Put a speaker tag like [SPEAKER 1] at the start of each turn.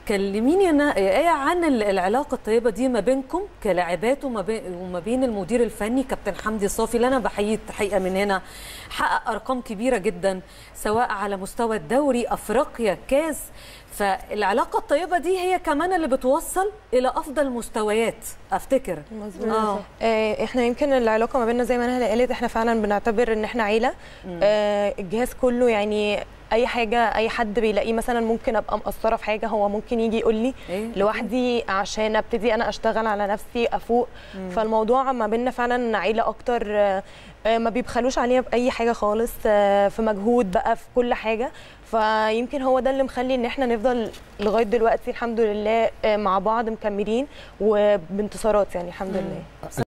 [SPEAKER 1] كلميني انا ايه عن ال- العلاقه الطيبه دي ما بينكم كلاعبات وما بين وما بين المدير الفني كابتن حمدي صافي اللي انا بحييه الحقيقه من هنا حقق ارقام كبيره جدا سواء على مستوى الدوري افريقيا كاس فالعلاقه الطيبه دي هي كمان اللي بتوصل الى افضل مستويات افتكر
[SPEAKER 2] مظبوط
[SPEAKER 1] اه
[SPEAKER 2] آه، احنا يمكن العلاقه ما بيننا زي ما انا قالت احنا فعلا بنعتبر ان احنا عيله آه، الجهاز كله يعني اي حاجه اي حد بيلاقيه مثلا ممكن ابقى مقصره في حاجه هو ممكن يجي يقول لي
[SPEAKER 1] إيه؟
[SPEAKER 2] لوحدي عشان ابتدي انا اشتغل على نفسي افوق فالموضوع ما بيننا فعلا عيله اكتر آه، آه، ما بيبخلوش علينا باي حاجه خالص آه، في مجهود بقى في كل حاجه فيمكن هو ده اللي مخلي ان احنا نفضل لغايه دلوقتي الحمد لله آه، مع بعض مكملين وبانتصارات يعني الحمد لله